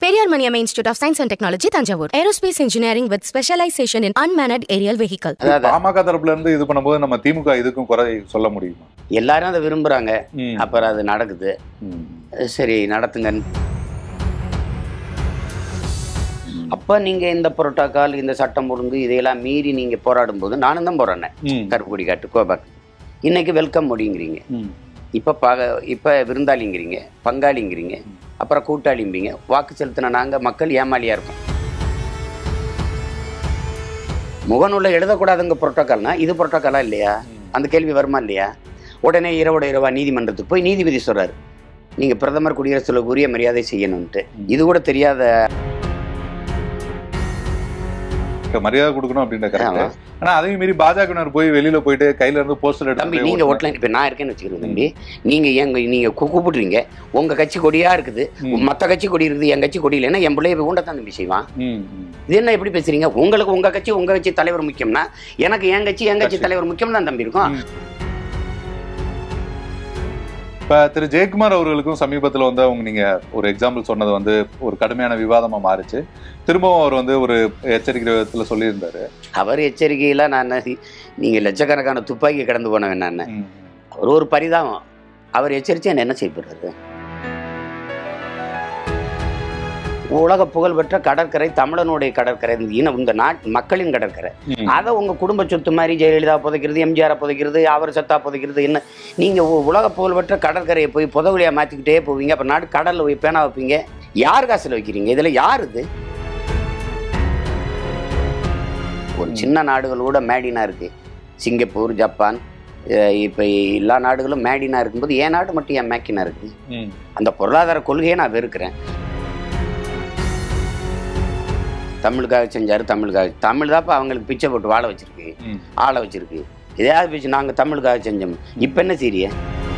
Periyar Maniamma Institute of Science and Technology, Tanjavur. Aerospace engineering with specialization in unmanned aerial vehicle. அதாவது பாமக தரப்புல இருந்து இது பண்ணும்போது நம்ம திமுக இதுக்கும் குறை சொல்ல முடியுமா எல்லாரும் அதை விரும்புறாங்க ம். அப்புறம் அது நடக்குது ம். சரி நடத்துங்கன்னு அப்போ நீங்கள் இந்த புரோட்டோக்கால் இந்த சட்டம் ஒழுங்கு இதையெல்லாம் மீறி நீங்கள் போராடும் போது நானும் தான் போராடினேன் ம். கருப்பு கொடி காட்டு கோபாக் இன்னைக்கு வெல்கம் மொழிங்கிறீங்க ம். இப்போ பக இப்போ விருந்தாளிங்கிறீங்க பங்காளிங்கிறீங்க அப்புறம் கூட்டாளிம்பீங்க வாக்கு செலுத்தின நாங்கள் மக்கள் ஏமாளியாக இருப்போம் முகநூலில் எழுதக்கூடாதுங்க புரோட்டோக்கால்னா இது புரோட்டோக்காலா இல்லையா அந்த கேள்வி வருமா இல்லையா உடனே இரவோட இரவா நீதிமன்றத்துக்கு போய் நீதிபதி சொல்றாரு நீங்கள் பிரதமர் குடியரசுல உரிய மரியாதை செய்யணும்ட்டு இது கூட தெரியாத இப்ப மரியாதை கொடுக்கணும் அப்படின்ற கருத்து ஆமா. ஆனா அதையும் மீறி பாஜகவினர் போய் வெளியில போயிட்டு கையில இருந்து போஸ்டர் தம்பி எடுத்து நீங்க ஓட்டலாம் இப்போ நான் இருக்கேன்னு வச்சுக்கிறேன் தம்பி நீங்க எங்க நீங்க கூ- கூப்பிடுறீங்க உங்க கட்சி கொடியா இருக்குது ம். மத்த கட்சி கொடி இருக்குது என் கட்சி கொடி இல்லைன்னா என் பிள்ளைய ஊண்டத்தான் தம்பி செய்வான் ம், ம். இது என்ன எப்படி பேசுறீங்க உங்களுக்கு உங்க கட்சி உங்க கட்சி தலைவர் முக்கியம்னா எனக்கு என் கட்சி என் கட்சி தலைவர் முக்கியம் தான் தம்பி இருக்கும் இப்ப திரு ஜெயக்குமார் அவர்களுக்கும் சமீபத்துல வந்து அவங்க நீங்க ஒரு எக்ஸாம்பிள் சொன்னது வந்து ஒரு கடுமையான விவாதமா மாறுச்சு திரும்பவும் அவர் வந்து ஒரு எச்சரிக்கை விதத்துல சொல்லியிருந்தாரு அவர் எச்சரிக்கையில நான் என்ன- நீங்க லட்சக்கணக்கான துப்பாக்கி கடந்து போனவன் நான் ம். அவர் ஒரு பரிதாபம் அவர் எச்சரிச்சு என்ன என்ன செய்ய போறாரு உலக புகழ்பெற்ற கடற்கரை தமிழனுடைய கடற்கரை இந்த இன இந்த நாட் மக்களின் கடற்கரை ம். அதை உங்க குடும்ப சொத்து மாதிரி ஜெயலலிதா புதைக்கிறது எம்ஜிஆர் புதைக்கிறது அவர் சத்தா புதைக்கிறது என்ன நீங்க உ- உலக புகழ்பெற்ற கடற்கரையை போய் புதவுலியா மாத்திக்கிட்டே போவீங்க அப்ப நாடு கடல்ல போய் பேனா வைப்பீங்க யார் காசுல வைக்கிறீங்க இதுல யார் இது ஒரு சின்ன நாடுகளோட மேடினா இருக்கு சிங்கப்பூர் ஜப்பான் அஹ் இப்ப எல்லா நாடுகளும் மேடினா இருக்கும்போது என் நாடு மட்டும் ஏன் மேக்கினா இருக்கு ம். அந்த பொருளாதார கொள்கையை நான் வெறுக்கிறேன் தமிழுக்காக செஞ்சாரு தமிழுக்காக தமிழ் தான்ப்பா அவங்களுக்கு பிச்சை போட்டு வாழ வச்சிருக்கு ம். ஆளை வச்சிருக்கு எதையாவது பிச்சு நாங்க தமிழுக்காக செஞ்சோம் இப்ப என்ன சீரிய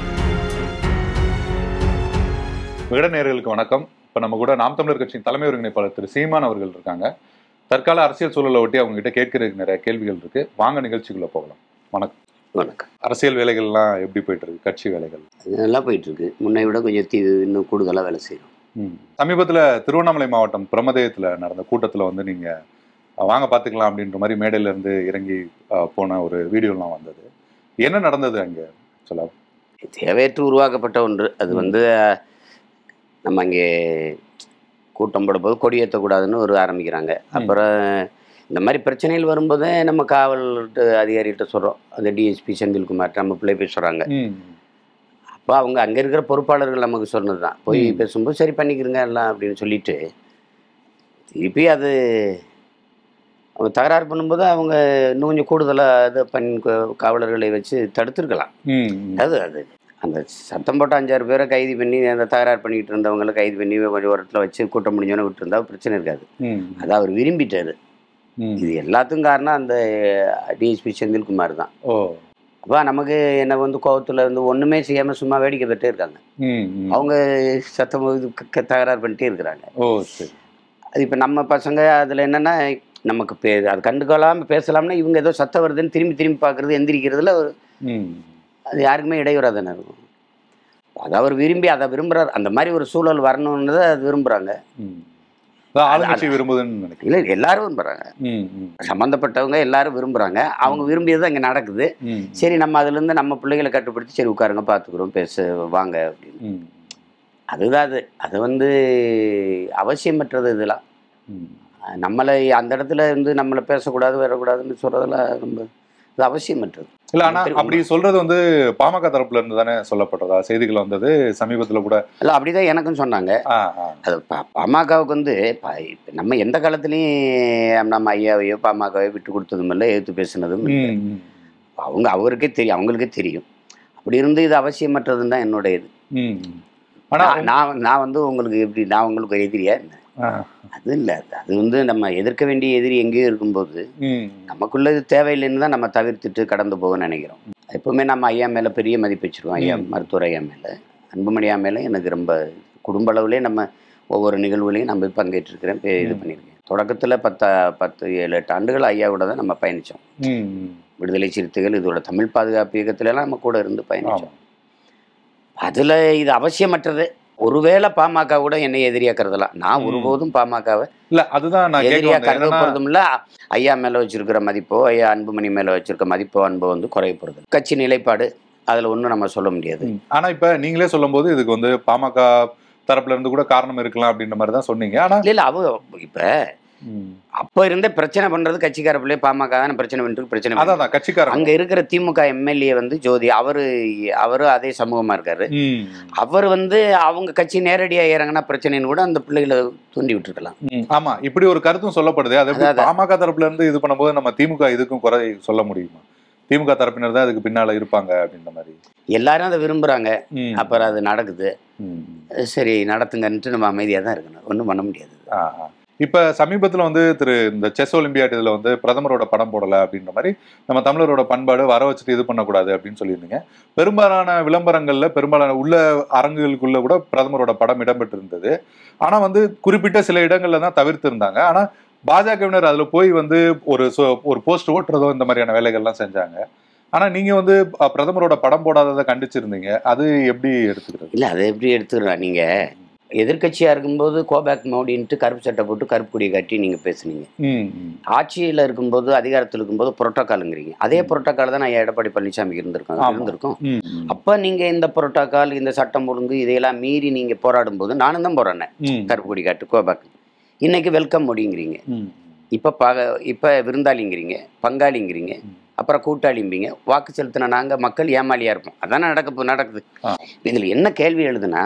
விகட நேயர்களுக்கு வணக்கம் இப்ப நம்ம கூட நாம் தமிழர் கட்சியின் தலைமை ஒருங்கிணைப்பாளர் திரு சீமான் அவர்கள் இருக்காங்க தற்கால அரசியல் சூழலை ஒட்டி அவங்க கிட்ட கேட்கறதுக்கு நிறைய கேள்விகள் இருக்கு வாங்க நிகழ்ச்சிக்குள்ள போகலாம் வணக்கம் வணக்கம் அரசியல் வேலைகள்லாம் எப்படி போயிட்டு இருக்கு கட்சி வேலைகள் அது நல்லா போயிட்டு இருக்கு முன்னை விட கொஞ்சம் தீ இன்னும் கூடுதலா வேலை செய்யணும் ம். சமீபத்துல திருவண்ணாமலை மாவட்டம் பிரமதயத்துல நடந்த கூட்டத்துல வந்து நீங்க அஹ், வாங்க பாத்துக்கலாம் அப்படின்ற மாதிரி மேடையில இருந்து இறங்கி அஹ், போன ஒரு வீடியோலாம் வந்தது என்ன நடந்தது அங்க சொல்ல தேவையற்று உருவாக்கப்பட்ட ஒன்று அது வந்து அஹ், நம்ம அங்கே கூட்டம் போடும்போது கொடியேற்றக்கூடாதுன்னு ஒரு ஆரம்பிக்கிறாங்க அப்புறம் இந்த மாதிரி பிரச்சனைகள் வரும்போது நம்ம காவல் அதிகாரிகிட்ட சொல்கிறோம் அந்த டிஎஸ்பி செந்தில்குமார் நம்ம பிள்ளை போய் சொல்கிறாங்க ம். அப்போ அவங்க அங்கே இருக்கிற பொறுப்பாளர்கள் நமக்கு சொன்னது தான் போய் ம். பேசும்போது சரி பண்ணிக்கிறங்க எல்லாம் அப்படின்னு சொல்லிட்டு திருப்பி அது அவங்க தகராறு பண்ணும்போது அவங்க இன்னும் கொஞ்சம் கூடுதலாக இது பண்ணி காவலர்களை வச்சு தடுத்துருக்கலாம் ம். ம். அது அது அந்த சத்தம் போட்ட அஞ்சாறு பேரை கைது பண்ணி அந்த தகராறு பண்ணிக்கிட்டு இருந்தவங்களை கைது பண்ணி கொஞ்சம் ஒரு இடத்துல வச்சு கூட்டம் முடிஞ்சோன்னு விட்டுருந்தா பிரச்சனை இருக்காது ம். அதை அவர் விரும்பிட்டாரு ம். இது எல்லாத்துக்கும் காரணம் அந்த டிஎஸ்பி செந்தில்குமார் தான் ஓ அப்போ நமக்கு என்ன வந்து கோவத்தில் வந்து ஒன்றுமே செய்யாமல் சும்மா வேடிக்கை பெற்றே இருக்காங்க ம். ம். அவங்க சத்தம் இது க- க- தகராறு பண்ணிட்டே இருக்கிறாங்க ஓ சரி அது இப்போ நம்ம பசங்க அதில் என்னென்னா நமக்கு பே அது கண்டுக்கொள்ளாமல் பேசலாம்னா இவங்க ஏதோ சத்தம் வருதுன்னு திரும்பி திரும்பி பார்க்குறது எந்திரிக்கிறதுல ஒரு ம். அது யாருக்குமே இடையூறாக தானே இருக்கும் அதை அவர் விரும்பி அதை விரும்புகிறார் அந்த மாதிரி ஒரு சூழல் வரணுன்றதை அது விரும்புகிறாங்க ம். அதான் ஆளுங்கட்சி விரும்புதுன்னு நினைக்கிறேன் இல்லை எல்லாரும் விரும்புகிறாங்க ம். ம். சம்மந்தப்பட்டவங்க எல்லாரும் விரும்புகிறாங்க அவங்க விரும்பியது அங்கே நடக்குது ம். சரி நம்ம அதுலேருந்து நம்ம பிள்ளைகளை கட்டுப்படுத்தி சரி உட்காருங்க பார்த்துக்குறோம் பேச வாங்க அப்படின்னு ம். அதுதான் அது அது வந்து அவசியமற்றது இதெல்லாம் ம். நம்மளை அந்த இடத்துல இருந்து நம்மளை பேசக்கூடாது வரக்கூடாதுன்னு சொல்கிறதெல்லாம் ரொம்ப இது அவசியமற்றது இல்ல ஆனா அப்படி சொல்றது வந்து பாமக தரப்புல இருந்து தானே சொல்லப்பட்டதா செய்திகள் வந்தது சமீபத்துல கூட இல்லை அப்படிதான் எனக்கும் சொன்னாங்க ஆ, ஆ. அது பா- பாமகவுக்கு வந்து ப- இப்ப நம்ம எந்த காலத்துலேயும் நம்ம ஐயாவையோ பாமகவையோ விட்டு கொடுத்ததும் இல்லை எதிர்த்து பேசுனதும் இல்லை. ம். ம். அவங்க அவருக்கே தெரியும் அவங்களுக்கே தெரியும் அப்படி இருந்து இது அவசியமற்றதுன்னு தான் என்னோட இது ம். ஆனா நான் நான் நான் வந்து உங்களுக்கு எப்படி நான் உங்களுக்கு ஒரு எதிரியா என்ன ஆ. அது இல்லை அது வந்து நம்ம எதிர்க்க வேண்டிய எதிரி எங்கேயோ இருக்கும்போது ம். நமக்குள்ள இது தேவையில்லைன்னு தான் நம்ம தவிர்த்துட்டு கடந்து போக நினைக்கிறோம் எப்பவுமே நம்ம ஐயா மேலே பெரிய மதிப்பு வச்சிருக்கோம் ஐயா ம். மருத்துவர் ஐயா மேலே அன்புமணி ஐயா மேலே எனக்கு ரொம்ப குடும்ப அளவுலேயே நம்ம ஒவ்வொரு நிகழ்வுலையும் நம்ம பங்கேற்றிருக்கிறேன் பே- இது ம். பண்ணியிருக்கேன் தொடக்கத்தில் பத்தா பத்து ஏழு எட்டு ஆண்டுகள் ஐயாவோட தான் நம்ம பயணித்தோம் ம். ம். விடுதலை சிறுத்தைகள் இதோட தமிழ் பாதுகாப்பு இயக்கத்துல எல்லாம் நம்ம கூட இருந்து பயணித்தோம் ஆமா. அதில் இது அவசியமற்றது ஒருவேளை பாமக கூட என்னை எதிரியாக்குறதெல்லாம் நான் ம். ஒருபோதும் பாமகவை இல்ல அதுதான் நான் கேட்க எதிரியா வந்தேன். கருத என்னன்னா, போறதும் இல்ல ஐயா மேல வச்சிருக்கிற மதிப்போ ஐயா அன்புமணி மேல வச்சிருக்க மதிப்போ அன்போ வந்து குறைய போறது இல்ல. கட்சி நிலைப்பாடு அதுல ஒண்ணும் நம்ம சொல்ல முடியாது ம். ஆனா இப்ப நீங்களே சொல்லும்போது இதுக்கு வந்து பாமக தரப்புல இருந்து கூட காரணம் இருக்கலாம் அப்படின்ற மாதிரி தான் சொன்னீங்க ஆனா இல்ல இல்ல அவ இப்ப ம். அப்ப இருந்தே பிரச்சனை பண்றது கட்சிக்கார பிள்ளை பாமக தானே பிரச்சனை பண்ணிட்டு பிரச்சனை அதான் பண்ணிட்டு. அதான் கட்சிக்காரங்க அங்க இருக்கிற திமுக எம்எல்ஏ வந்து ஜோதி அவரு அவரு அதே சமூகமா இருக்காரு ம். அவர் வந்து அவங்க கட்சி நேரடியா இறங்கினா பிரச்சனைன்னு கூட அந்த பிள்ளைகளை தூண்டி விட்டுருக்கலாம் ம். ஆமா இப்படி ஒரு கருத்தும் சொல்லப்படுது அது எப்படி அதான், அதான். பாமக தரப்புல இருந்து இது பண்ணும்போது நம்ம திமுக இதுக்கும் குறை சொல்ல முடியுமா திமுக தரப்பினர் தான் அதுக்கு பின்னால இருப்பாங்க அப்படின்ற மாதிரி எல்லாரும் அதை விரும்புறாங்க ம். அப்புறம் அது நடக்குது ம். சரி நடத்துங்கன்ட்டு நம்ம அமைதியா தான் இருக்கணும் ஒன்றும் பண்ண முடியாது ஆ, ஆ. இப்ப சமீபத்துல வந்து திரு இந்த செஸ் ஒலிம்பியாட் இதுல வந்து பிரதமரோட படம் போடல அப்படின்ற மாதிரி நம்ம தமிழரோட பண்பாடு வர வச்சுட்டு இது பண்ணக்கூடாது அப்படின்னு சொல்லியிருந்தீங்க பெரும்பாலான விளம்பரங்கள்ல பெரும்பாலான உள்ள அரங்குகளுக்குள்ள கூட பிரதமரோட படம் இடம்பெற்று இருந்தது ஆனா வந்து குறிப்பிட்ட சில இடங்கள்ல தான் தவிர்த்து இருந்தாங்க ஆனா பாஜகவினர் அதுல போய் வந்து ஒரு சொ- ஒரு போஸ்ட் ஓட்டுறதோ இந்த மாதிரியான வேலைகள்லாம் செஞ்சாங்க ஆனா நீங்க வந்து அ, பிரதமரோட படம் போடாததை கண்டிச்சிருந்தீங்க அது எப்படி எடுத்துக்கிறது இல்ல அதை எப்படி எடுத்துக்கலாம் நீங்க எதிர்க்கட்சியா இருக்கும்போது கோபேக் மோடின்ட்டு கருப்பு சட்டை போட்டு கருப்பு கொடியை கட்டி நீங்க பேசுனீங்க ம், ம். ஆட்சியில் இருக்கும்போது அதிகாரத்தில் இருக்கும்போது புரோட்டோக்காலுங்கிறீங்க அதே புரோட்டோக்கால் தான் நான் எடப்பாடி பழனிசாமிக்கு இருந்திருக்கோம் ஆமா. இருந்திருக்கும் ம், ம். அப்போ நீங்க இந்த புரோட்டோக்கால் இந்த சட்டம் ஒழுங்கு இதையெல்லாம் மீறி நீங்க போராடும் போது நானும் தான் போறேன் ம், கருப்பு கொடி காட்டு கோபேக் இன்னைக்கு வெல்கம் மோடிங்கிறீங்க ம். இப்போ பக இப்போ விருந்தாளிங்கிறீங்க பங்காளிங்கிறீங்க ம். அப்புறம் கூட்டாளிம்பிங்க வாக்கு செலுத்தின நாங்கள் மக்கள் ஏமாளியாக இருப்போம் அதானே நடக்க நடக்குது ஆ. இதில் என்ன கேள்வி எழுதுனா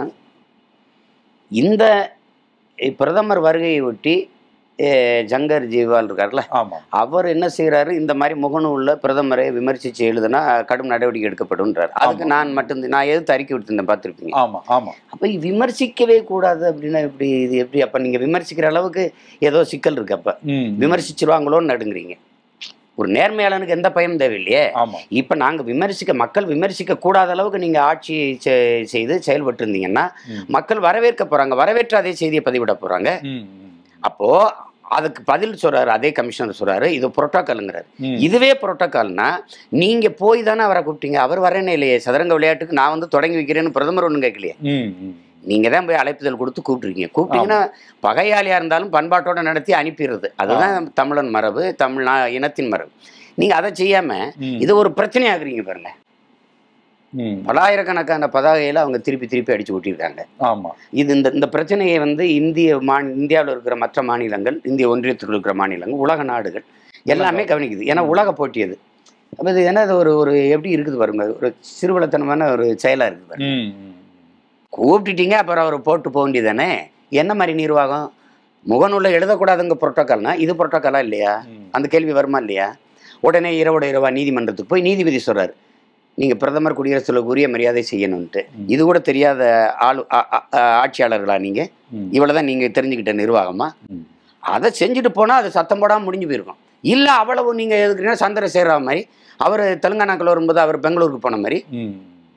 இந்த பிரதமர் வருகையை ஒட்டி அஹ், ஜங்கர் ஜிவால் இருக்கார்ல ஆமா அவர் என்ன செய்கிறாரு இந்த மாதிரி முகநூலில் பிரதமரை விமர்சித்து எழுதுனா கடும் நடவடிக்கை எடுக்கப்படுன்றார் அதுக்கு ஆமா. நான் மட்டும் நான் எதிர்த்து அறிக்கை விடுத்திருந்தேன் பார்த்துருப்பீங்க ஆமா ஆமா அப்போ விமர்சிக்கவே கூடாது அப்படின்னா எப்படி இது எப்படி அப்போ நீங்கள் விமர்சிக்கிற அளவுக்கு ஏதோ சிக்கல் இருக்கு அப்போ ம், ம். விமர்சிச்சிருவாங்களோன்னு நடுங்குறீங்க ஒரு நேர்மையாளனுக்கு எந்த பயம் தேவையில்லையே ஆமா இப்போ நாங்கள் விமர்சிக்க மக்கள் விமர்சிக்க கூடாத அளவுக்கு நீங்கள் ஆட்சி செ- செய்து செயல்பட்டு இருந்தீங்கன்னா ம். மக்கள் வரவேற்க போகிறாங்க வரவேற்ற அதே செய்தியை பதிவிட போகிறாங்க ம், ம். அப்போது அதுக்கு பதில் சொல்றாரு அதே கமிஷனர் சொல்றாரு இது புரோட்டோக்காலுங்கிறாரு ம். இதுவே புரோட்டோக்கால்னா நீங்க போய் தானே அவரை கூப்பிட்டீங்க அவர் வரேனே இல்லையே சதுரங்க விளையாட்டுக்கு நான் வந்து தொடங்கி வைக்கிறேன்னு பிரதமர் ஒன்றும் கேட்கலையே ம், ம். நீங்க தான் போய் அழைப்புதல் கொடுத்து கூப்பிட்டுருக்கீங்க கூப்பிட்டீங்கன்னா பகையாளியா இருந்தாலும் பண்பாட்டோட நடத்தி அனுப்பிடுறது அதுதான் தமிழன் மரபு தமிழ் நா- இனத்தின் மரபு நீங்க அதை செய்யாம ம். இது ஒரு பிரச்சனையாக்குறீங்க பாருங்க ம். பலாயிரக்கணக்கான பதாகையில அவங்க திருப்பி திருப்பி அடிச்சு கொட்டியிருக்காங்க ஆமா இது இந்த இந்த பிரச்சனையை வந்து இந்திய மாநி இந்தியாவில் இருக்கிற மற்ற மாநிலங்கள் இந்திய ஒன்றியத்தில் இருக்கிற மாநிலங்கள் உலக நாடுகள் எல்லாமே கவனிக்குது ஏன்னா உலக போட்டி அது அப்போ இது என்ன இது ஒரு ஒரு எப்படி இருக்குது பாருங்க ஒரு சிறுவலத்தனமான ஒரு செயலாக இருக்குது பாருங்க ம், ம். கூப்பிட்டுட்டீங்க அப்புறம் அவர் போட்டு போக வேண்டியதானே என்ன மாதிரி நிர்வாகம் முகநூலில் எழுதக்கூடாதுங்க புரோட்டோக்கால்னா இது புரோட்டோக்காலா இல்லையா ம். அந்த கேள்வி வருமா இல்லையா உடனே இரவோட இரவா நீதிமன்றத்துக்கு போய் நீதிபதி சொல்றாரு நீங்க பிரதமர் குடியரசுல உரிய மரியாதை செய்யணும்ட்டு ம். இது கூட தெரியாத ஆளு ஆ- ஆ- ஆ- ஆட்சியாளர்களா நீங்க ம். இவ்வளவுதான் நீங்க தெரிஞ்சுக்கிட்ட நிர்வாகமா ம். அதை செஞ்சுட்டு போனா அது சத்தம் போடாம முடிஞ்சு போயிருக்கும் இல்ல அவ்வளவு நீங்க எதுக்குன்னா சந்திரசேகர மாதிரி அவர் தெலுங்கானாக்குள்ள வரும்போது அவர் பெங்களூருக்கு போன மாதிரி ம்.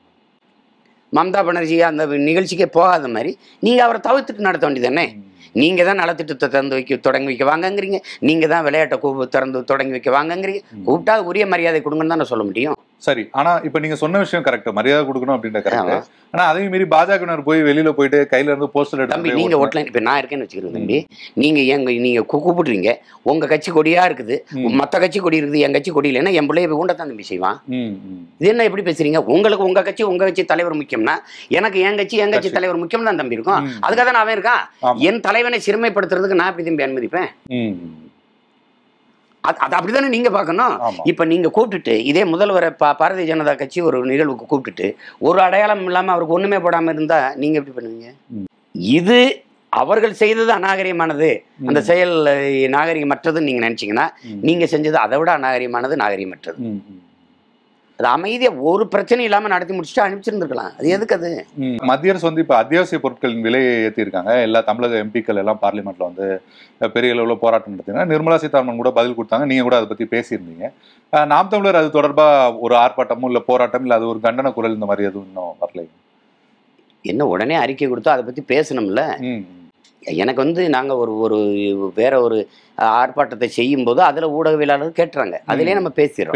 மம்தா பானர்ஜி அந்த நிகழ்ச்சிக்கே போகாத மாதிரி நீங்க அவரை தவிர்த்துட்டு நடத்த வேண்டியதானே நீங்க தான் நலத்திட்டத்தை திறந்து வைக்க தொடங்கி வைக்க வாங்கங்கிறீங்க நீங்க தான் விளையாட்டை கூ திறந்து தொடங்கி வைக்க வாங்கங்கிறீங்க ம். கூப்பிட்டா உரிய மரியாதை கொடுங்கன்னு தான் நான் சொல்ல முடியும் சரி ஆனா இப்ப நீங்க சொன்ன விஷயம் கரெக்ட் மரியாதை கொடுக்கணும் அப்படின்ற ஆமா. கரெக்ட் ஆனா அதையும் மீறி பாஜகவினர் போய் வெளியில போயிட்டு கையில இருந்து போஸ்டர் தம்பி எடுத்து நீங்க ஓட்டலாம் இப்ப நான் இருக்கேன்னு வச்சுக்கிறேன் தம்பி நீங்க எங்க நீங்க கூ- கூப்பிடுறீங்க உங்க கட்சி கொடியா இருக்குது ம். மத்த கட்சி கொடி இருக்குது என் கட்சி கொடி இல்லைன்னா என் பிள்ளைய ஊண்ட தான் தம்பி செய்வான் ம், ம். இது என்ன எப்படி பேசுறீங்க உங்களுக்கு உங்க கட்சி உங்க கட்சி தலைவர் முக்கியம்னா எனக்கு என் கட்சி என் கட்சி கட்சி. தலைவர் முக்கியம் தான் தம்பி இருக்கும் ம். அதுக்காக தான் அவன் இருக்கான் ஆமா. என் தலைவனை சிறுமைப்படுத்துறதுக்கு நான் எப்படி தம்பி அனுமதிப்பேன் ம். அது அது அப்படிதானே நீங்க பார்க்கணும் ஆமா இப்ப நீங்க கூப்பிட்டுட்டு இதே முதல்வரை பா பாரதிய ஜனதா கட்சி ஒரு நிகழ்வுக்கு கூப்பிட்டுட்டு ஒரு அடையாளம் இல்லாம அவருக்கு ஒண்ணுமே போடாம இருந்தா நீங்க எப்படி பண்ணுவீங்க ம். இது அவர்கள் செய்தது அநாகரிகமானது அந்த ம். செயல் அஹ், நாகரிகமற்றதுன்னு நீங்க நினைச்சீங்கன்னா ம். நீங்க செஞ்சது அதை விட அநாகரிகமானது நாகரிகமற்றது ம், ம். அது அமைதியா ஒரு பிரச்சனை இல்லாம நடத்தி முடிச்சுட்டு அனுப்பிச்சிருந்துருக்கலாம் அது எதுக்கு அது ம். மத்திய அரசு வந்து இப்ப அத்தியாவசிய பொருட்களின் விலையை ஏற்றிருக்காங்க எல்லா தமிழக எம்பிக்கள் எல்லாம் பார்லிமெண்ட்ல வந்து அஹ், பெரிய அளவுல போராட்டம் நடத்தினாங்க நிர்மலா சீதாராமன் கூட பதில் கொடுத்தாங்க நீங்க கூட அதை பத்தி பேசியிருந்தீங்க அஹ், நாம் தமிழர் அது தொடர்பா ஒரு ஆர்ப்பாட்டமும் இல்ல போராட்டம் இல்ல அது ஒரு கண்டன குரல் இந்த மாதிரி எதுவும் இன்னும் வரல என்ன உடனே அறிக்கை கொடுத்தா அதை பத்தி பேசணும்ல ம், எனக்கு வந்து நாங்க ஒரு ஒரு வேற ஒரு ஆர்ப்பாட்டத்தை செய்யும் போது அதுல ஊடகவியலாளர் கேட்டுறாங்க அதுலயே நம்ம பேசிடுறோம் பேசிடுறோம்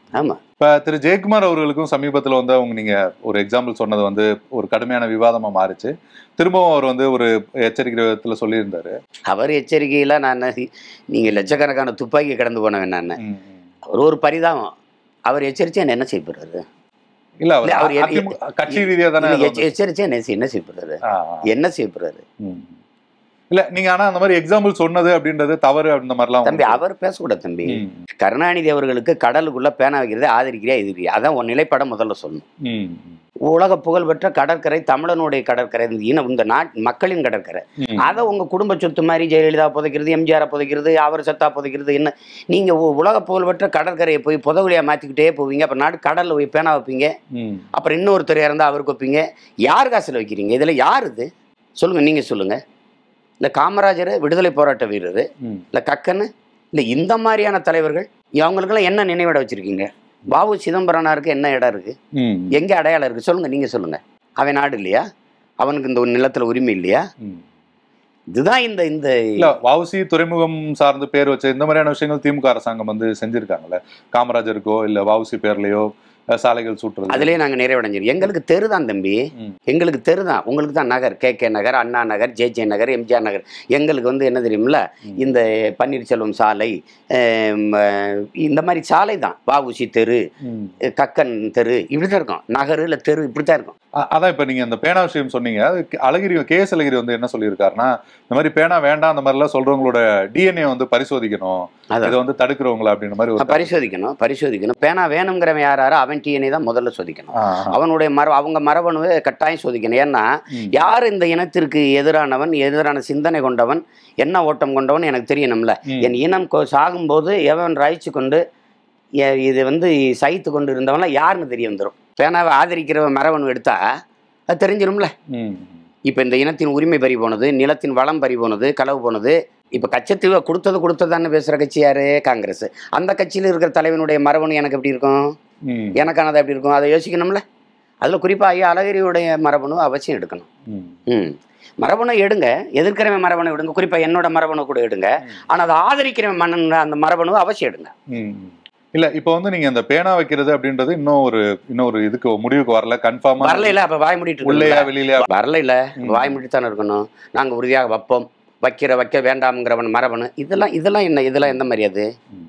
ஆமா இப்ப திரு ஜெயக்குமார் அவர்களுக்கும் சமீபத்துல வந்து அவங்க நீங்க ஒரு எக்ஸாம்பிள் சொன்னது வந்து ஒரு கடுமையான விவாதமா மாறிச்சு திரும்பவும் அவர் வந்து ஒரு எச்சரிக்கை விதத்துல சொல்லியிருந்தாரு அவர் எச்சரிக்கையில நான் என்ன- நீங்க லட்சக்கணக்கான துப்பாக்கி கடந்து போனவன் நான் ம், ம். அவர் ஒரு பரிதாபம் அவர் எச்சரிச்சா என்ன செய்ய போறாரு இல்ல அவர் இல்ல, அவர் எ- அதிமுக கட்சி ரீதியா தானே இல்ல, அது எச்ச- எச்சரிச்சா என்ன செய்ய என்ன செய்ய போறாரு வந்து- ஆ, ஆ. என்ன செய்ய போறாரு ம். இல்ல நீங்க ஆனா அந்த மாதிரி எக்ஸாம்பிள் சொன்னது அப்படின்றது தவறு அந்த மாதிரிலாம் தம்பி அவர் பேசக்கூடாது தம்பி ம், கருணாநிதி அவர்களுக்கு கடலுக்குள்ள பேனா வைக்கிறதை ஆதரிக்கிறியா எதிரியா அதான் உன் நிலைப்பாடம் முதல்ல சொல்லணும் ம், உலக புகழ்பெற்ற கடற்கரை தமிழனுடைய கடற்கரை இந்த இன இந்த நாட் மக்களின் கடற்கரை ம். அதை உங்க குடும்ப சொத்து மாதிரி ஜெயலலிதா புதைக்கிறது எம்ஜிஆரை புதைக்கிறது அவர் சத்தா புதைக்கிறது என்ன நீங்க உ- உலக புகழ்பெற்ற கடற்கரையை போய் புதவுலியா மாத்திக்கிட்டே போவீங்க அப்புறம் நாடு கடல்ல போய் பேனா வைப்பீங்க ம். அப்புறம் இன்னொருத்தர் இறந்தா அவருக்கு வைப்பீங்க யார் காசுல வைக்கிறீங்க இதுல யார் இது சொல்லுங்க நீங்க சொல்லுங்க இல்ல காமராஜர் விடுதலை போராட்ட வீரர் ம். இல்ல கக்கன்னு இல்ல இந்த மாதிரியான தலைவர்கள் அவங்களுக்கெல்லாம் என்ன நினைவிட வச்சிருக்கீங்க பாபு சிதம்பரனாருக்கு என்ன இடம் இருக்கு ம். எங்க அடையாளம் இருக்கு சொல்லுங்க நீங்க சொல்லுங்க அவன் நாடு இல்லையா அவனுக்கு இந்த நிலத்துல உரிமை இல்லையா ம். இதுதான் இந்த இந்த இல்ல வவுசி துறைமுகம் சார்ந்து பேர் வச்ச இந்த மாதிரியான விஷயங்கள் திமுக அரசாங்கம் வந்து செஞ்சிருக்காங்கல்ல காமராஜருக்கோ இல்ல வவுசி பேர்லயோ அஹ், சாலைகள் சுட்டுறது அதுலயே நாங்க நிறைவடைஞ்சிருக்கோம் எங்களுக்கு தெருதான் தம்பி ம். எங்களுக்கு தெருதான் உங்களுக்கு தான் Nagar K K Nagar Anna Nagar J J Nagar MGR Nagar எங்களுக்கு வந்து என்ன தெரியுமில்ல ம். இந்த பன்னீர்செல்வம் சாலை ஆம், அஹ், இந்த மாதிரி சாலை தான் வாவுசி தெரு ம். கக்கன் தெரு இப்படிதான் இருக்கும் நகர் இல்ல தெரு இப்படித்தான் இருக்கும் அ- அதான் இப்ப நீங்க இந்த பேனா விஷயம் சொன்னீங்க அது K- Alagiri K S Alagiri வந்து என்ன சொல்லியிருக்காருன்னா இந்த மாதிரி பேனா வேண்டாம் அந்த மாதிரி எல்லாம் சொல்றவங்களோட டிஎன்ஏ வந்து பரிசோதிக்கணும் அதான். இதை வந்து தடுக்கிறவங்களா அப்படின்ற மாதிரி ஒரு பரிசோதிக்கணும் பரிசோதிக்கணும் பேனா வேணுங்கிறவன் யார் யாரோ அவன் டிஎன்ஏ தான் முதல்ல சோதிக்கணும் ஆ, ஆ. அவனுடைய மர அவங்க மரபணுவை கட்டாயம் சோதிக்கணும் ஏன்னா ம். யார் இந்த இனத்திற்கு எதிரானவன் எதிரான சிந்தனை கொண்டவன் என்ன ஓட்டம் கொண்டவன் எனக்கு தெரியணும்ல ம். என் இனம் கொ- சாகும்போது எவன் ராய்ச்சி கொண்டு எ- இது வந்து சகித்து கொண்டு இருந்தவன்லாம் யாருன்னு தெரிய வந்துடும் பேனாவை ஆதரிக்கிறவன் மரபணு எடுத்தா அது தெரிஞ்சிடும்ல ம். இப்போ இந்த இனத்தின் உரிமை பறி போனது நிலத்தின் வளம் பறி போனது களவு போனது இப்போ கச்சத்தீவை கொடுத்தது கொடுத்ததான்னு பேசுகிற கட்சி யாரு காங்கிரஸ் அந்த கட்சியில் இருக்கிற தலைவனுடைய மரபணு எனக்கு எப்படி இருக்கும் ம். எனக்கானது எப்படி இருக்கும் அதை யோசிக்கணும்ல அதில் குறிப்பாக ஐயா அழகிரியுடைய மரபணு அவசியம் எடுக்கணும் ம். ம் மரபணு எடுங்க எதிர்க்கிறவன் மரபணு எடுங்க குறிப்பாக என்னோட மரபணு கூட எடுங்க ஆனால் அதை ஆதரிக்கிறவன் மன்னன் அந்த மரபணு அவசியம் எடுங்க ம். இல்ல இப்போ வந்து நீங்க இந்த பேனா வைக்கிறது அப்படின்றது இன்னும் ஒரு இன்னும் ஒரு இதுக்கு முடிவுக்கு வரல கன்ஃபார்மா வரலையில அப்போ வாய் மூடிட்டு உள்ளேயா இருக்கணும்ல. வெளியிலயா வரலையில ம். வாய் மூடி தானே இருக்கணும் நாங்கள் உறுதியாக வைப்போம் வைக்கிற வைக்க வேண்டாம்ங்கிறவன் மரபணு இதெல்லாம் இதெல்லாம் என்ன இதெல்லாம் எந்த மாதிரி அது ம்.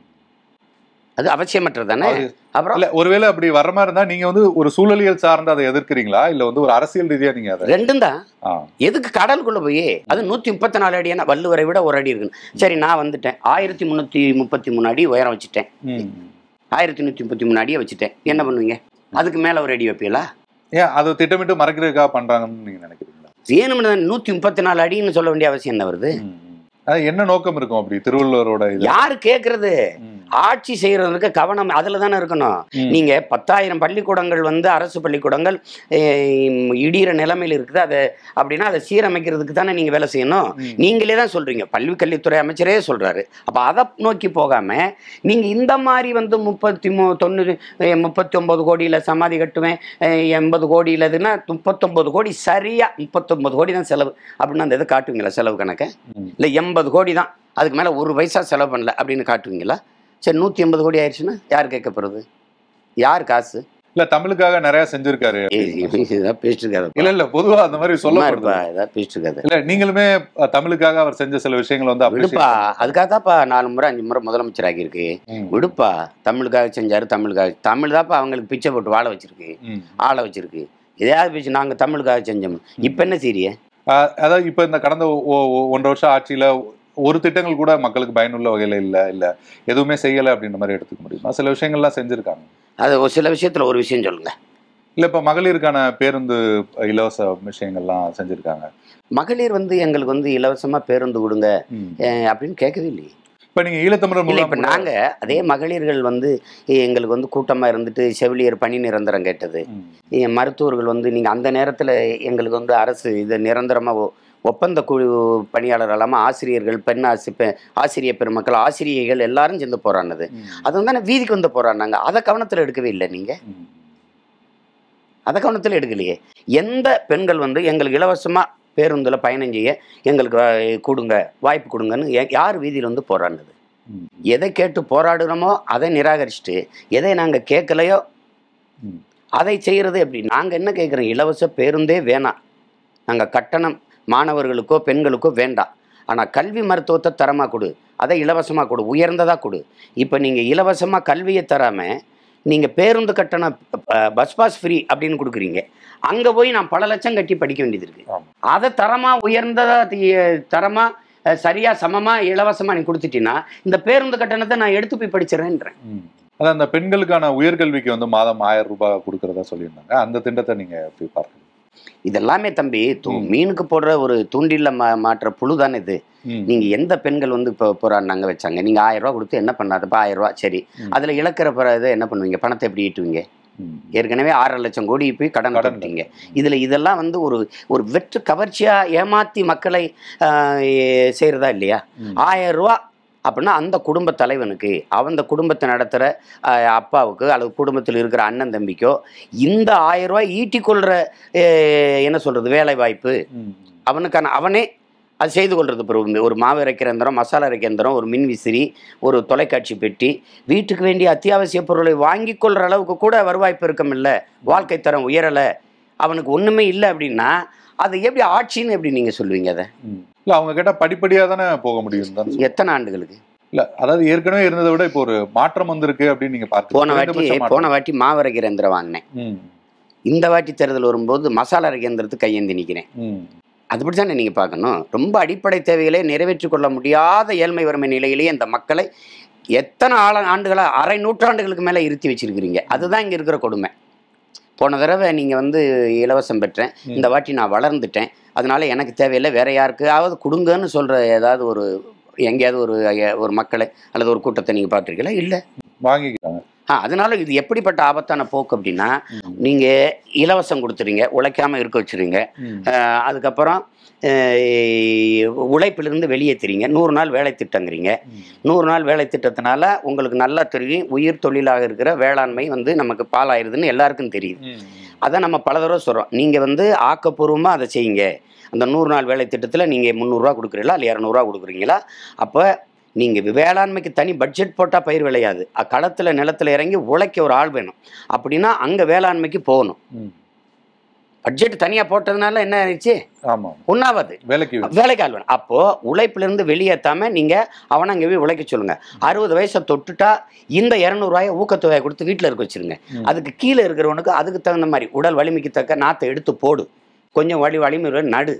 அது அவசியமற்றது தானே அது- அப்புறம் இல்ல ஒருவேளை அப்படி வர மாதிரி இருந்தா நீங்க வந்து ஒரு சூழலியல் சார்ந்து அதை எதிர்க்கிறீங்களா இல்ல வந்து ஒரு அரசியல் ரீதியா நீங்க அதை ரெண்டும் தான் ஆ. எதுக்கு கடலுக்குள்ள போய் அது நூத்தி முப்பத்தி நாலு அடி வள்ளுவரை விட ஒரு அடி இருக்குன்னு சரி நான் வந்துட்டேன் ஆயிரத்தி முந்நூற்றி முப்பத்தி மூணு அடி உயரம் வச்சுட்டேன் ம். ஆயிரத்தி நூற்றி முப்பத்தி மூணு அடியை வச்சுட்டேன் என்ன பண்ணுவீங்க அதுக்கு மேலே ஒரு அடி வைப்பீங்களா ஏன் அதை திட்டமிட்டு மறைக்கிறதுக்காக பண்றாங்கன்னு நீங்க நினைக்கிறீங்களா வேணும்னு நூற்றி முப்பத்தி நாலு அடின்னு சொல்ல வேண்டிய அவசியம் என்ன வருது ம். அது என்ன நோக்கம் இருக்கும் அப்படி திருவள்ளுவரோட இது யாரு கேட்கறது ம். ஆட்சி செய்யறதுக்கு கவனம் அதுல தானே இருக்கணும் ம். நீங்க பத்தாயிரம் பள்ளிக்கூடங்கள் வந்து அரசு பள்ளிக்கூடங்கள் அஹ், இடிகிற நிலைமையில் இருக்குது அதை அப்படின்னா அதை சீரமைக்கிறதுக்கு தானே நீங்க வேலை செய்யணும் ம். நீங்களே தான் சொல்றீங்க பள்ளி கல்வித்துறை அமைச்சரே சொல்றாரு அப்ப அதை நோக்கி போகாம நீங்க இந்த மாதிரி வந்து முப்பத்தி மூ தொண்ணூறு அஹ், முப்பத்தி ஒன்பது கோடியில சமாதி கட்டுவேன் அஹ், எண்பது கோடியில இதுன்னா முப்பத்தொன்பது கோடி சரியா முப்பத்தொன்பது கோடி தான் செலவு அப்படின்னு அந்த இதை காட்டுவீங்களா செலவு கணக்கை ம். இல்லை எண்பது கோடி தான் அதுக்கு மேலே ஒரு பைசா செலவு பண்ணல அப்படின்னு காட்டுவீங்களா சரி நூற்றி எண்பது கோடி ஆயிடுச்சுன்னா யார் கேட்க போகிறது யார் காசு இல்ல தமிழுக்காக நிறைய செஞ்சிருக்காரு ஏய், இதான் பேசிட்டு இருக்காது இல்ல இல்ல பொதுவா அந்த மாதிரி சும்மா சொல்ல இருப்பா இதான் பேசிட்டு இருக்காது இல்ல நீங்களுமே அஹ், தமிழுக்காக அவர் செஞ்ச சில விஷயங்கள் வந்து விடுப்பா appreciate அதுக்காக தான்ப்பா நாலு முறை அஞ்சு முறை முதலமைச்சர் ஆகியிருக்கு ம். விடுப்பா தமிழுக்காக செஞ்சாரு தமிழுக்காக தமிழ் தான்ப்பா அவங்களுக்கு பிச்சை போட்டு வாழ வச்சிருக்கு ம். ஆளை வச்சிருக்கு எதையாவது பேசி நாங்கள் தமிழுக்காக செஞ்சோம் இப்போ என்ன சீரிய அஹ், அதாவது இப்ப இந்த கடந்த ஒ- ஒ- ஒன்றரை வருஷம் ஆட்சியில ஒரு திட்டங்கள் கூட மக்களுக்கு பயனுள்ள வகையில இல்ல இல்ல எதுவுமே செய்யல அப்படின்ற மாதிரி எடுத்துக்க முடியுமா சில விஷயங்கள்லாம் செஞ்சிருக்காங்க அது ஒரு சில விஷயத்தில் ஒரு விஷயம் சொல்லுங்க இல்ல இப்ப மகளிருக்கான பேருந்து இலவச விஷயங்கள்லாம் செஞ்சிருக்காங்க மகளிர் வந்து எங்களுக்கு வந்து இலவசமாக பேருந்து விடுங்க ம். அஹ், அப்படின்னு கேட்கவே இல்லையே இப்ப நீங்க ஈழத்தமிழர் இல்லை இப்போ மூலம் நாங்கள் அதே மகளிர்கள் வந்து எங்களுக்கு வந்து கூட்டமாக இருந்துட்டு செவிலியர் பணி நிரந்தரம் கேட்டது ம். என் மருத்துவர்கள் வந்து நீங்கள் அந்த நேரத்தில் எங்களுக்கு வந்து அரசு இதை நிரந்தரமாக ஒப்பந்த குழு பணியாளர் இல்லாமல் ஆசிரியர்கள் பெண் ஆசி பெ- ஆசிரியர் பெருமக்கள் ஆசிரியைகள் எல்லாரும் சேர்ந்து போராடினது ம். அது தானே வீதிக்கு வந்து போராடினாங்க அதை கவனத்தில் எடுக்கவே இல்லை நீங்கள் ம். அதை கவனத்தில் எடுக்கலையே எந்த பெண்கள் வந்து எங்களுக்கு இலவசமாக பேருந்தில் பயணம் செய்ய எங்களுக்கு வா- கொடுங்க வாய்ப்பு கொடுங்கன்னு யா- யார் வீதியில் வந்து போராடினது ம். எதை கேட்டு போராடுறோமோ அதை நிராகரிச்சுட்டு எதை நாங்கள் கேட்கலையோ ம். அதை செய்கிறது எப்படி நாங்கள் என்ன கேட்குறோம் இலவச பேருந்தே வேணாம் நாங்கள் கட்டணம் மாணவர்களுக்கோ பெண்களுக்கோ வேண்டாம் ஆனால் கல்வி மருத்துவத்தை தரமாக கொடு அதை இலவசமாக கொடு உயர்ந்ததாக கொடு இப்போ நீங்கள் இலவசமாக கல்வியை தராமல் நீங்கள் பேருந்து கட்டணம் ப- பஸ் பாஸ் ஃப்ரீ அப்படின்னு கொடுக்குறீங்க அங்கே போய் நான் பல லட்சம் கட்டி படிக்க வேண்டியது இருக்கு ஆமா. அதை தரமாக உயர்ந்ததாக தரமாக சரியாக சமமாக இலவசமாக நீ கொடுத்துட்டீங்கன்னா இந்த பேருந்து கட்டணத்தை நான் எடுத்து போய் படிச்சிடறேன்றேன் ம். அதான் அந்த பெண்களுக்கான உயர்கல்விக்கு வந்து மாதம் ஆயிரம் ரூபாய் கொடுக்கறதா சொல்லியிருந்தாங்க அந்த திட்டத்தை நீங்க எப்படி பார்க்கறீங்க இதெல்லாமே தம்பி தூ ம். மீனுக்கு போடுற ஒரு தூண்டில்ல மா மாற்ற புழு தானே இது ம். நீங்க எந்த பெண்கள் வந்து இப்போ போராடினாங்க வச்சாங்க நீங்க ஆயிரம் ரூபா கொடுத்து என்ன பண்ணாதப்பா ஆயிரம் ரூபா சரி ம். அதுல இழக்கிற பிற இதை என்ன பண்ணுவீங்க பணத்தை எப்படி ஈட்டுவீங்க ம். ஏற்கனவே ஆறரை லட்சம் கோடி போய் கடன் கடன் கட்டிட்டீங்க இதுல இதெல்லாம் வந்து ஒரு ஒரு வெற்று கவர்ச்சியா ஏமாத்தி மக்களை ஆஹ், ஏ- செய்யறதா இல்லையா ம். ஆயிரம் ரூபா அப்படின்னா அந்த குடும்ப தலைவனுக்கு அந்த குடும்பத்தை நடத்துகிற அப்பாவுக்கு அல்லது குடும்பத்தில் இருக்கிற அண்ணன் தம்பிக்கோ இந்த ஆயிரம் ரூபாய் ஈட்டிக்கொள்கிற என்ன சொல்கிறது வேலை வாய்ப்பு ம். அவனுக்கான அவனே அது செய்து கொள்றது பிறகு ஒரு மாவு அரைக்கிற எந்திரம் மசாலா அரைக்கிற எந்திரம் ஒரு மின் விசிறி ஒரு தொலைக்காட்சி பெட்டி வீட்டுக்கு வேண்டிய அத்தியாவசிய பொருளை வாங்கி கொள்கிற அளவுக்கு கூட வருவாய் பெருக்கம் இல்லை வாழ்க்கை தரம் உயரலை அவனுக்கு ஒன்றுமே இல்லை அப்படின்னா அது எப்படி ஆட்சின்னு எப்படி நீங்கள் சொல்லுவீங்க அதை ம். இல்ல அவங்க கேட்டா படிப்படியா தானே போக முடியும் தான் சொல்றேன். எத்தனை ஆண்டுகளுக்கு இல்ல அதாவது ஏற்கனவே இருந்ததை விட இப்போ ஒரு மாற்றம் வந்திருக்கு அப்படின்னு நீங்க பார்த்து போன வாட்டி போன வாட்டி மாவு அரைக்கிற எந்திரம் வாங்கினேன் ம். இந்த வாட்டி தேர்தல் வரும்போது மசாலா அரைக்கிற எந்திரத்துக்கு கையேந்தி நிற்கிறேன் ம். அதுபடி தானே நீங்கள் பார்க்கணும் ரொம்ப அடிப்படை தேவைகளை நிறைவேற்றிக் கொள்ள முடியாத ஏழ்மை வறுமை நிலையிலேயே இந்த மக்களை எத்தனை ஆள ஆண்டுகளாக அரை நூற்றாண்டுகளுக்கு மேலே இருத்தி வச்சிருக்கிறீங்க அதுதான் இங்கே இருக்கிற கொடுமை போன தடவை நீங்கள் வந்து இலவசம் பெற்றேன் ம். இந்த வாட்டி நான் வளர்ந்துட்டேன் அதனால எனக்கு தேவையில்லை வேற யாருக்காவது கொடுங்கன்னு சொல்கிற ஏதாவது ஒரு எங்கேயாவது ஒரு ஐய- ஒரு மக்களை அல்லது ஒரு கூட்டத்தை நீங்கள் பார்த்துருக்கீங்களா இல்லை வாங்கிக்கிறாங்க ஆ அதனால இது எப்படிப்பட்ட ஆபத்தான போக்கு அப்படின்னா ம். நீங்கள் இலவசம் கொடுத்துறீங்க உழைக்காமல் இருக்க வச்சுறீங்க ம். அஹ் அதுக்கப்புறம் அஹ் உழைப்பிலிருந்து வெளியேற்றுறீங்க நூறு நாள் வேலை திட்டங்கிறீங்க ம். நூறு நாள் வேலை திட்டத்தினால உங்களுக்கு நல்லா தெரியும் உயிர் தொழிலாக இருக்கிற வேளாண்மை வந்து நமக்கு பாலாயிருதுன்னு எல்லாருக்கும் தெரியுது ம். அதை நம்ம பல தடவை சொல்கிறோம் நீங்கள் வந்து ஆக்கப்பூர்வமாக அதை செய்யுங்க அந்த நூறு நாள் வேலை திட்டத்தில் நீங்கள் முந்நூறுரூவா கொடுக்குறீங்களா இல்லை இரநூறுவா கொடுக்குறீங்களா அப்போ நீங்கள் வேளாண்மைக்கு தனி பட்ஜெட் போட்டால் பயிர் விளையாது களத்தில் நிலத்தில் இறங்கி உழைக்க ஒரு ஆள் வேணும் அப்படின்னா அங்கே வேளாண்மைக்கு போகணும் ம். பட்ஜெட் தனியாக போட்டதுனால என்ன ஆயிடுச்சு ஆமா ஒன்றாவது வேலைக்கு வேலைக்கு ஆள் வேணும் அப்போ உழைப்பிலிருந்து வெளியேற்றாம நீங்க அவனை அங்கே போய் உழைக்க சொல்லுங்க அறுபது வயசை தொட்டுட்டா இந்த இரநூறுவாயை ஊக்கத்தொகையை கொடுத்து வீட்டில் இருக்க வச்சிருங்க ம். அதுக்கு கீழே இருக்கிறவனுக்கு அதுக்கு தகுந்த மாதிரி உடல் வலிமைக்கு தக்க நாத்தை எடுத்து போடு கொஞ்சம் வலி வலிமை நடு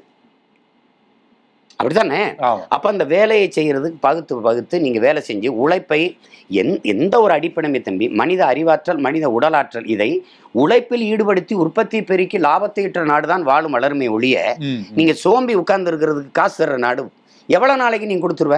அப்படித்தானே ஆமா அப்போ அந்த வேலையை செய்கிறதுக்கு பகுத்து பகுத்து நீங்கள் வேலை செஞ்சு உழைப்பை எந் எந்த ஒரு அடிப்படையுமே தம்பி மனித அறிவாற்றல் மனித உடலாற்றல் இதை உழைப்பில் ஈடுபடுத்தி உற்பத்தி பெருக்கி லாபத்தை ஈட்டுற நாடு தான் வாழும் வளருமே ஒழிய ம். நீங்க சோம்பி உட்கார்ந்து இருக்கிறதுக்கு காசு தர்ற நாடு எவ்வளவு நாளைக்கு நீங்க கொடுத்துருவ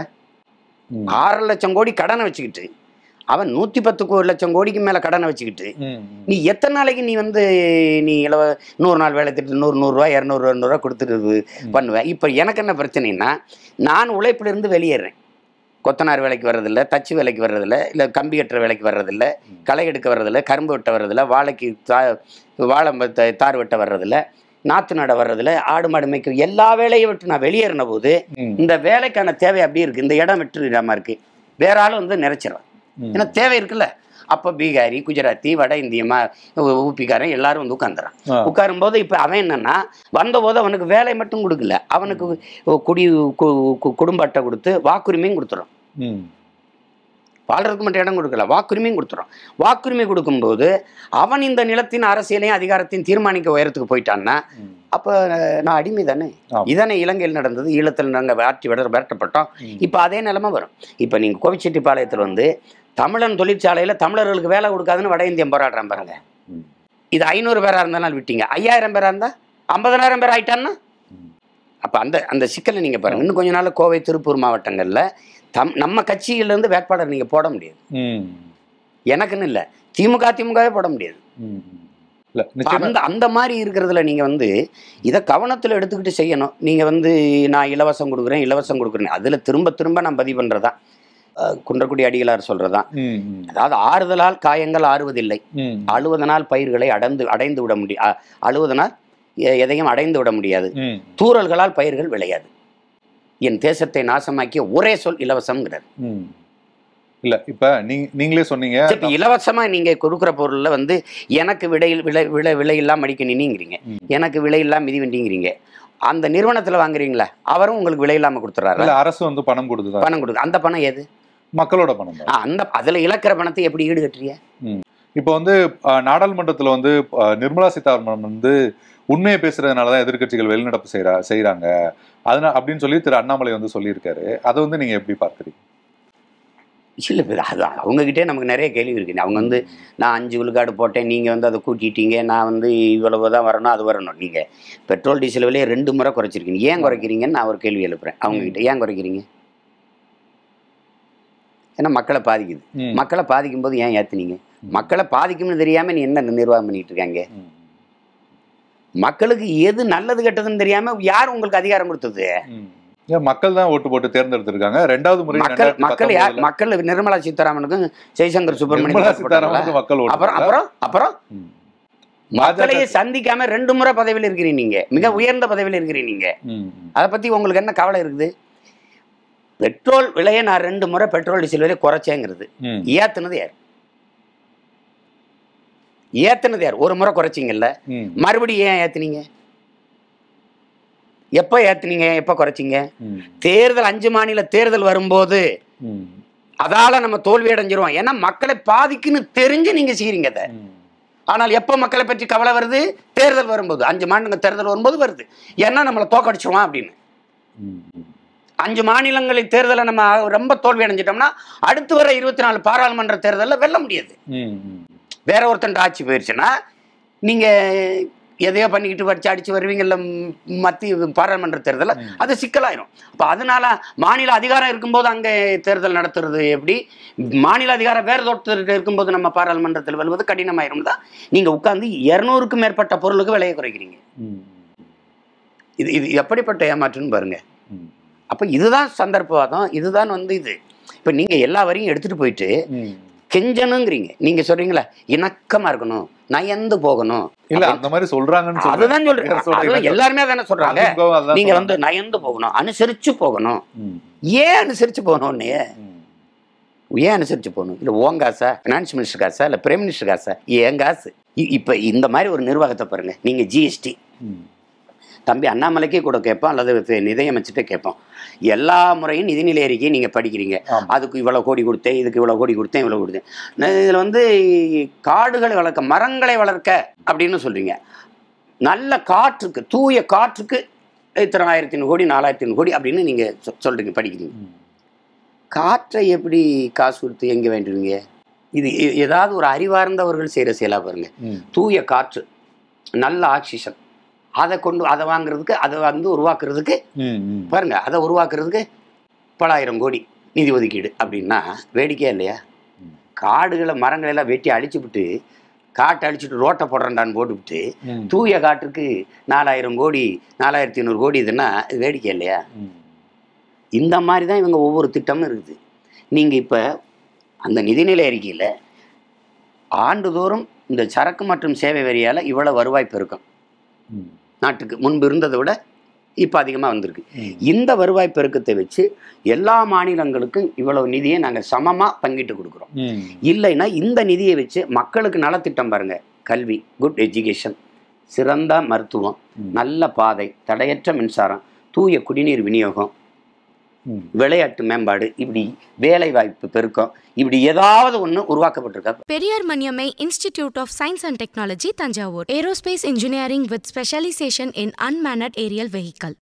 ம். ஆறு லட்சம் கோடி கடனை வச்சுக்கிட்டு அவன் நூத்தி பத்து கோ- லட்சம் கோடிக்கு மேல கடனை வச்சுக்கிட்டு ம். நீ எத்தனை நாளைக்கு நீ வந்து நீ இலவ நூறு நாள் வேலை திட்டு நூறு நூறுரூவா இரநூறு இரநூறுவா கொடுத்துட்டு பண்ணுவேன் இப்போ எனக்கு என்ன பிரச்சனைன்னா நான் உழைப்பிலிருந்து வெளியேறேன் கொத்தனார் வேலைக்கு வர்றதில்ல தச்சு வேலைக்கு வர்றதில்ல இல்லை கம்பி கட்டுற வேலைக்கு வர்றதில்ல களை எடுக்க வர்றதில்ல கரும்பு வெட்ட வர்றதில்ல வாழைக்கு தா வாழை ம- த- தார் வெட்ட வர்றதில்ல நாற்று நட வர்றதில்ல ஆடு மாடு மேய்க்க எல்லா வேலையை விட்டு நான் வெளியேறின போது ம். இந்த வேலைக்கான தேவை அப்படி இருக்கு இந்த இடம் விட்டு இல்லாமல் இருக்கு வேற ஆளும் வந்து நிறைச்சிடும் ம். ஏன்னா தேவை இருக்குல்ல அப்போ பீகாரி குஜராத்தி வட இந்தியமா ஊ- ஊப்பிக்காரன் எல்லாரும் வந்து உட்காந்துறான் ஆ. உட்காரும்போது இப்போ அவன் என்னன்னா வந்தபோது அவனுக்கு வேலை மட்டும் கொடுக்கல அவனுக்கு குடி கு- கு- குடும்ப அட்டை கொடுத்து வாக்குரிமையும் கொடுத்துரும் ம். வாழ்றதுக்கு மட்டும் இடம் கொடுக்கல வாக்குரிமையும் கொடுத்துரும் வாக்குரிமை கொடுக்கும்போது அவன் இந்த நிலத்தின் அரசியலையும் அதிகாரத்தையும் தீர்மானிக்க உயரத்துக்கு போயிட்டான்னா ம். அப்போ நான் அடிமை தானே ஆமா. இதானே இலங்கையில் நடந்தது ஈழத்தில் நாங்கள் வேட்டி விட விரட்டப்பட்டோம் ம். இப்போ அதே நிலைமை வரும் இப்போ நீங்கள் கோவிச்செட்டிப்பாளையத்தில் வந்து தமிழன் தொழிற்சாலையில் தமிழர்களுக்கு வேலை கொடுக்காதுன்னு வட இந்தியம் போராடுறான் பாருங்க ம். இது ஐநூறு பேராக இருந்தாலும் விட்டீங்க ஐயாயிரம் பேராக இருந்தால் ஐம்பதனாயிரம் பேர் ஆயிட்டான்னா ம். அப்போ அந்த அந்த சிக்கலை நீங்கள் பாருங்க இன்னும் கொஞ்ச நாள் கோவை திருப்பூர் மாவட்டங்களில் தம் நம்ம கட்சியிலேருந்து வேட்பாளர் நீங்கள் போட முடியாது ம். எனக்குன்னு இல்லை திமுக திமுகவே போட முடியாது ம். இல்ல நிச்சயமா அந்த அந்த மாதிரி இருக்கிறதுல நீங்கள் வந்து இதை கவனத்தில் எடுத்துக்கிட்டு செய்யணும் நீங்கள் வந்து நான் இலவசம் கொடுக்குறேன் இலவசம் கொடுக்குறேன் அதில் திரும்ப திரும்ப நான் பதிவு பண்ணுறதான் குன்றக்குடி அடிகளார் சொல்கிறதான் ம். ம். அதாவது ஆறுதலால் காயங்கள் ஆறுவதில்லை ம். அழுவதனால் பயிர்களை அடைந்து அடைந்து விட முடியும் அழுவதனால் எ- எதையும் அடைந்து விட முடியாது ம். தூறல்களால் பயிர்கள் விளையாது என் தேசத்தை நாசமாக்கிய ஒரே சொல் இலவசம்ங்கிறார் ம். இல்ல இப்ப நீங்க நீங்களே சொன்னீங்க சரி, இப்ப இலவசமா நீங்க கொடுக்குற பொருள்ல வந்து எனக்கு விலை விலை விலை விலை இல்லாம மடிக்க நின்னுங்கிறீங்க ம். எனக்கு விலை இல்லாம மிதிவண்டிங்கிறீங்க அந்த நிறுவனத்துல வாங்குறீங்களா அவரும் உங்களுக்கு விலை இல்லாம கொடுத்துறாரு இல்ல அரசு வந்து பணம் கொடுத்துதான் பணம் கொடுக்கு அந்த பணம் எது மக்களோட பணம் தான் ஆ, அந்த அதுல இழக்கிற பணத்தை எப்படி ஈடு கட்டுறீங்க இப்போ வந்து அஹ், நாடாளுமன்றத்துல வந்து அஹ், நிர்மலா சீதாராமன் வந்து உண்மையை பேசுறதுனாலதான் எதிர்க்கட்சிகள் வெளிநடப்பு செய்யறா செய்யறாங்க அதனால அப்படின்னு சொல்லி திரு அண்ணாமலை வந்து சொல்லியிருக்காரு அதை வந்து நீங்க எப்படி பார்க்கறீங்க இல்ல இப்ப அது அவங்ககிட்டே நமக்கு நிறைய கேள்வி இருக்கு அவங்க வந்து நான் அஞ்சு விழுக்காடு போட்டேன் நீங்கள் வந்து அதை கூட்டிட்டீங்க நான் வந்து இவ்வளவு தான் வரணும் அது வரணும் நீங்கள் பெட்ரோல் டீசல் விலையை ரெண்டு முறை குறைச்சிருக்கீங்க ஏன் குறைக்கிறீங்கன்னு நான் ஒரு கேள்வி எழுப்புறேன் அவங்ககிட்ட ஏன் குறைக்கிறீங்க ஏன்னா மக்களை பாதிக்குது ம். மக்களை பாதிக்கும் போது ஏன் ஏத்துனீங்க மக்களை பாதிக்கும்னு தெரியாம நீ என்ன நிர்வாகம் பண்ணிட்டு இருக்காங்க ம். மக்களுக்கு எது நல்லது கெட்டதுன்னு தெரியாம யார் உங்களுக்கு அதிகாரம் கொடுத்தது ம். ஏன் மக்கள் தான் ஓட்டு போட்டு தேர்ந்தெடுத்திருக்காங்க ரெண்டாவது முறை மக்கள் மக்கள் யார் மக்கள் நிர்மலா சீதாராமனுக்கும் ஜெய்சங்கர் நிர்மலா சுப்பிரமணியம் சீதாராமனுக்கு மக்கள் ஓட்டு அப்புறம் போடல. அப்புறம் அப்புறம் ம். மக்களையே சந்திக்காம ரெண்டு முறை பதவியில் இருக்கிறீங்க நீங்க மிக உயர்ந்த பதவியில் இருக்கிறீங்க நீங்க ம், ம். அதை பத்தி உங்களுக்கு என்ன கவலை இருக்குது பெட்ரோல் விலையை நான் ரெண்டு முறை பெட்ரோல் டீசல் விலையை குறைச்சேங்கிறது ம். ஏத்துனது யார் ஏத்துனது யார் ஒரு முறை குறைச்சிங்கல்ல ம். மறுபடியும் ஏன் ஏத்துனீங்க எப்போ ஏத்துனீங்க எப்போ குறைச்சிங்க ம். தேர்தல் அஞ்சு மாநில தேர்தல் வரும்போது ம். அதால நம்ம தோல்வி அடைஞ்சிருவோம் ஏன்னா மக்களை பாதிக்குன்னு தெரிஞ்சு நீங்க செய்றீங்க அதை ம். ஆனால் எப்போ மக்களை பற்றி கவலை வருது தேர்தல் வரும்போது அஞ்சு மாநில தேர்தல் வரும்போது வருது ஏன்னா நம்மளை தோக்கடிச்சிருவான் அப்படின்னு ம். ம். அஞ்சு மாநிலங்களில் தேர்தலை நம்ம ரொம்ப தோல்வி அடைஞ்சிட்டோம்னா அடுத்து வர இருபத்தி நாலு பாராளுமன்ற தேர்தலில் வெல்ல முடியாது ம். ம். வேற ஒருத்தன் ஆட்சி போயிடுச்சுன்னா நீங்க எதையோ பண்ணிக்கிட்டு வச்சு அடிச்சு வருவீங்கல்ல ம், மத்திய பாராளுமன்ற தேர்தலில் அது சிக்கலாயிரும் அப்போ அதனால மாநில அதிகாரம் இருக்கும்போது அங்கே தேர்தல் நடத்துறது எப்படி மாநில அதிகாரம் வேறு ஒருத்தர் இருக்கும்போது நம்ம பாராளுமன்றத்தில் வெல்வது கடினமாயிரும் தான் நீங்கள் உட்காந்து இரநூறுக்கும் மேற்பட்ட பொருளுக்கு விலையை குறைக்கிறீங்க ம். இது இது எப்படிப்பட்ட ஏமாற்றுன்னு பாருங்க ம். அப்போ இதுதான் சந்தர்ப்பவாதம் இதுதான் வந்து இது இப்போ நீங்கள் எல்லா வரையும் எடுத்துகிட்டு போயிட்டு ம். கெஞ்சணுங்கிறீங்க நீங்கள் சொல்கிறீங்களா இணக்கமாக இருக்கணும் நயந்து போகணும் இல்ல அந்த மாதிரி சொல்றாங்கன்னு சொல்றேன். அதுதான் சொல்றேன் வேற சொல்றீங்க. அதுதான் எல்லாருமே தானே சொல்றாங்க அதிமுகவும் அதான் நீங்க சொல்றாங்க. வந்து நயந்து போகணும் அனுசரிச்சு போகணும் ம். ஏன் அனுசரிச்சு போகணும்னு ம். ஏன் அனுசரிச்சு போகணும் இல்ல ஓன் காசா பினான்ஸ் மினிஸ்டர் காசா இல்ல பிரைம் மினிஸ்டர் காசா ஏன் காசு இ- இப்ப இந்த மாதிரி ஒரு நிர்வாகத்தை பாருங்க நீங்க ஜிஎஸ்டி ம். தம்பி அண்ணாமலைக்கே கூட கேட்போம் அல்லது தி- நிதியமைச்சிட்டே கேட்போம் எல்லா முறையும் நிதிநிலை அறிக்கையை நீங்க படிக்கிறீங்க ஆமா. அதுக்கு இவ்வளவு கோடி கொடுத்தேன் இதுக்கு இவ்வளவு கோடி கொடுத்தேன் இவ்வளவு கொடுத்தேன் நான் இதுல வந்து காடுகளை வளர்க்க மரங்களை வளர்க்க அப்படின்னு சொல்றீங்க நல்ல காற்றுக்கு தூய காற்றுக்கு இத்தனை ஆயிரத்தி ஐநூறு கோடி நாலாயிரத்தி ஐநூறு கோடி அப்படின்னு நீங்க சொ- சொல்றீங்க படிக்கிறீங்க ம். காற்றை எப்படி காசு கொடுத்து எங்க வேண்டுவீங்க இது எ- ஏதாவது ஒரு அறிவார்ந்தவர்கள் செய்யற செயலா பாருங்க ம். தூய காற்று நல்ல ஆக்சிஜன் அதை கொண்டு அதை வாங்குறதுக்கு அதை வந்து உருவாக்குறதுக்கு ம். ம். பாருங்க அதை உருவாக்குறதுக்கு பலாயிரம் கோடி நிதி ஒதுக்கீடு அப்படின்னா வேடிக்கையா இல்லையா ம். காடுகளை மரங்களை எல்லாம் வெட்டி அழிச்சுவிட்டு காட்டை அழிச்சிட்டு ரோட்டை போடுறேன்டான்னு போட்டுவிட்டு ம். தூய காற்றுக்கு நாலாயிரம் கோடி நாலாயிரத்தி ஐநூறு கோடி இதுன்னா இது வேடிக்கை இல்லையா ம். இந்த மாதிரி தான் இவங்க ஒவ்வொரு திட்டமும் இருக்குது நீங்கள் இப்போ அந்த நிதிநிலை அறிக்கையில் ஆண்டுதோறும் இந்த சரக்கு மற்றும் சேவை வரியால் இவ்வளோ வருவாய் பெருக்கம் ம். நாட்டுக்கு முன்பு இருந்ததை விட இப்போ அதிகமாக வந்திருக்கு ம். இந்த வருவாய் பெருக்கத்தை வச்சு எல்லா மாநிலங்களுக்கும் இவ்வளவு நிதியை நாங்கள் சமமாக பங்கிட்டு கொடுக்குறோம் ம். இல்லைன்னா இந்த நிதியை வச்சு மக்களுக்கு நலத்திட்டம் பாருங்க கல்வி குட் எஜுகேஷன் சிறந்த மருத்துவம் ம். நல்ல பாதை தடையற்ற மின்சாரம் தூய குடிநீர் விநியோகம் ம். விளையாட்டு மேம்பாடு இப்படி வேலை வாய்ப்பு பெருக்கம் இப்படி ஏதாவது ஒன்று உருவாக்கப்பட்டிருக்கா Periyar Maniammai institute of science and technology Thanjavur aerospace engineering with specialisation in unmanned aerial vehicle